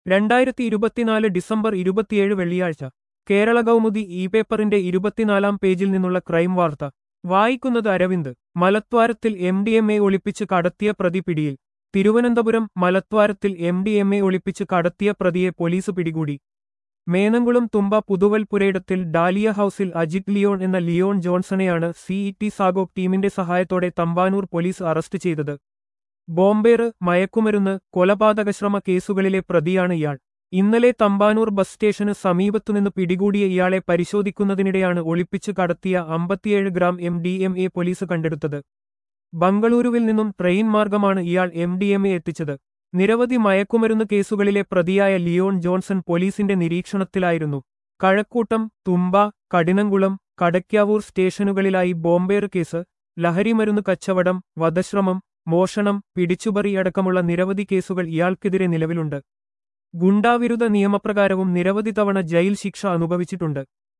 രണ്ടായിരത്തി ഇരുപത്തിനാല് ഡിസംബർ ഇരുപത്തിയേഴ് വെള്ളിയാഴ്ച കേരള കൗമുദി ഇ പേപ്പറിന്റെ ഇരുപത്തിനാലാം പേജിൽ നിന്നുള്ള ക്രൈം വാർത്ത വായിക്കുന്നത് അരവിന്ദ് മലത്വാരത്തിൽ എം ഡി എം എ ഒളിപ്പിച്ച് കടത്തിയ പ്രതി പിടിയിൽ തിരുവനന്തപുരം മലത്വാരത്തിൽ എം ഡി എം എ ഒളിപ്പിച്ച് കടത്തിയ പ്രതിയെ പോലീസ് പിടികൂടി മേനംകുളം തുമ്പ പുതുവൽപുരയിടത്തിൽ ഡാലിയ ഹൌസിൽ അജിത് ലിയോൺ എന്ന ലിയോൺ ജോൺസണെയാണ് സിഇടി സാഗോക് ടീമിന്റെ സഹായത്തോടെ തമ്പാനൂർ പോലീസ് അറസ്റ്റ് ചെയ്തത് ബോംബേറ് മയക്കുമരുന്ന് കൊലപാതകശ്രമ കേസുകളിലെ പ്രതിയാണ് ഇയാൾ ഇന്നലെ തമ്പാനൂർ ബസ് സ്റ്റേഷന് സമീപത്തുനിന്ന് പിടികൂടിയ ഇയാളെ പരിശോധിക്കുന്നതിനിടെയാണ് ഒളിപ്പിച്ചു കടത്തിയ അമ്പത്തിയേഴ് gram M D M A police കണ്ടെടുത്തത് ബംഗളൂരുവിൽ നിന്നും ട്രെയിൻ മാർഗമാണ് ഇയാൾ എം ഡി എം എ എത്തിച്ചത് നിരവധി മയക്കുമരുന്ന് കേസുകളിലെ പ്രതിയായ ലിയോൺ ജോൺസൺ പോലീസിന്റെ നിരീക്ഷണത്തിലായിരുന്നു കഴക്കൂട്ടം തുമ്പ കഠിനംകുളം കടയ്ക്കാവൂർ സ്റ്റേഷനുകളിലായി ബോംബേറ് കേസ് ലഹരിമരുന്ന് കച്ചവടം വധശ്രമം മോഷണം പിടിച്ചുപറി അടക്കമുള്ള നിരവധി കേസുകൾ ഇയാൾക്കെതിരെ നിലവിലുണ്ട് ഗുണ്ടാവിരുദ്ധ നിയമപ്രകാരവും നിരവധി തവണ ജയിൽ ശിക്ഷ അനുഭവിച്ചിട്ടുണ്ട്